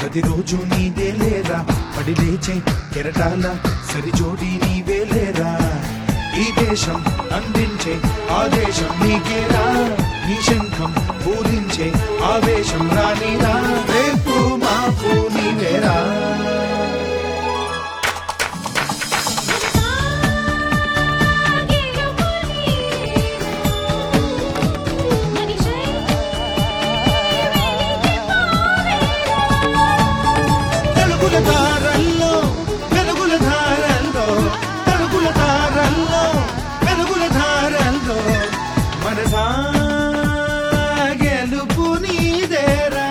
ప్రతిరోజు నీదే లేరా పడి లేచే కెరటాల సరిజోడి నీవే లేరా ఈ దేశం అందించే ఆదేశం నీకేరా నీ శంఖం పూరించే ఆవేశం రానిరా రేపు మాపు నీవేరా తలుగుల దారల్లో వెలుగుల ధారల్లో తలుగుల దారల్లో వెలుగుల ధారల్లో మనసా గెలుపు నీదేరా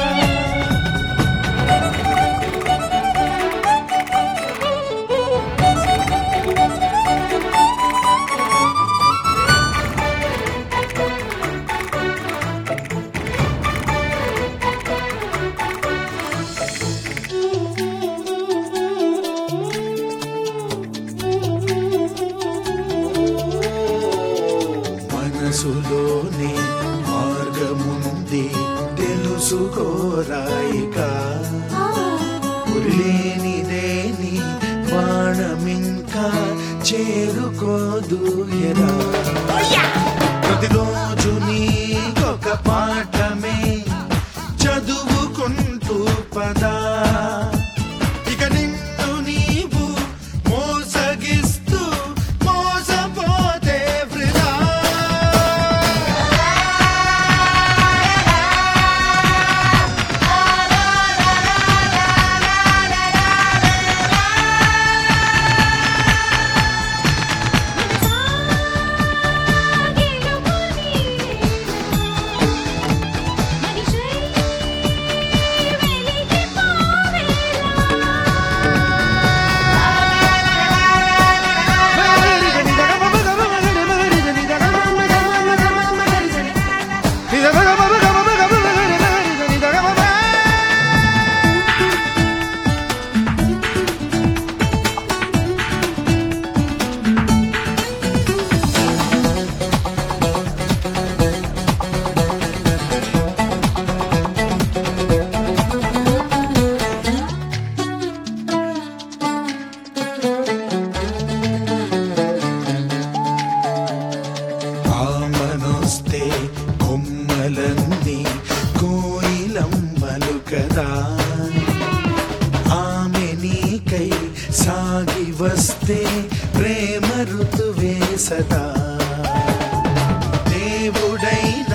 మనసులోనే మార్గముంది తెలుసుకోరాయిక ఉరిలేనిదేని బాణమింకా చేరుకోదు ఎరా ప్రతిరోజు నీకొక పాఠమే చదువుకుంటూ పదా ఇక నిన్ను నీవు మోసగిస్తూ మోసపోతే వృధా ఆమనొస్తే కొమ్మలన్నీ కోయిలమ్మలు కదా ఆమె నీకై సాగి వస్తే ప్రేమ ఋతువే సదా దేవుడైన